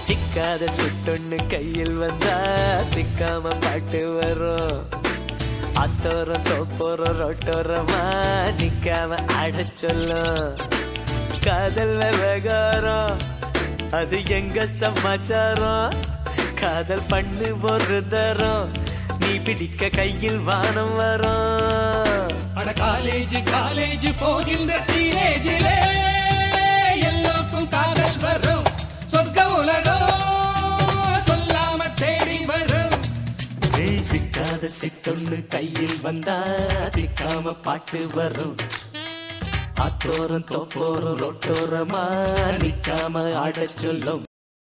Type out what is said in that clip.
சிக்காத சுட்டொன்னு கையில் வந்தா திக்காம பாட்டு வரும் அத்தோரம் தோப்போரம் ரொட்டோரமா நிக்காம ஆட சொல்லும் காதல் விவகாரம் அது எங்க சமாச்சாரம் காதல் பண்ணு ஒரு தரம் நீ பிடிக்க கையில் வானம் வரும் அட காலேஜ் காலேஜ் போகின்ற டீனேஜிலே எல்லோருக்கும் காதல் வரும் சொர்க்க உலகம் சொல்லாம தேடி வரும் ஏய், சிக்காத சித்தொன்னு கையில் வந்தா திக்காம பாட்டு வரும் அத்தோரம் தோப்போரம் ரொட்டோரமா நிக்காம ஆடச் சொல்லும்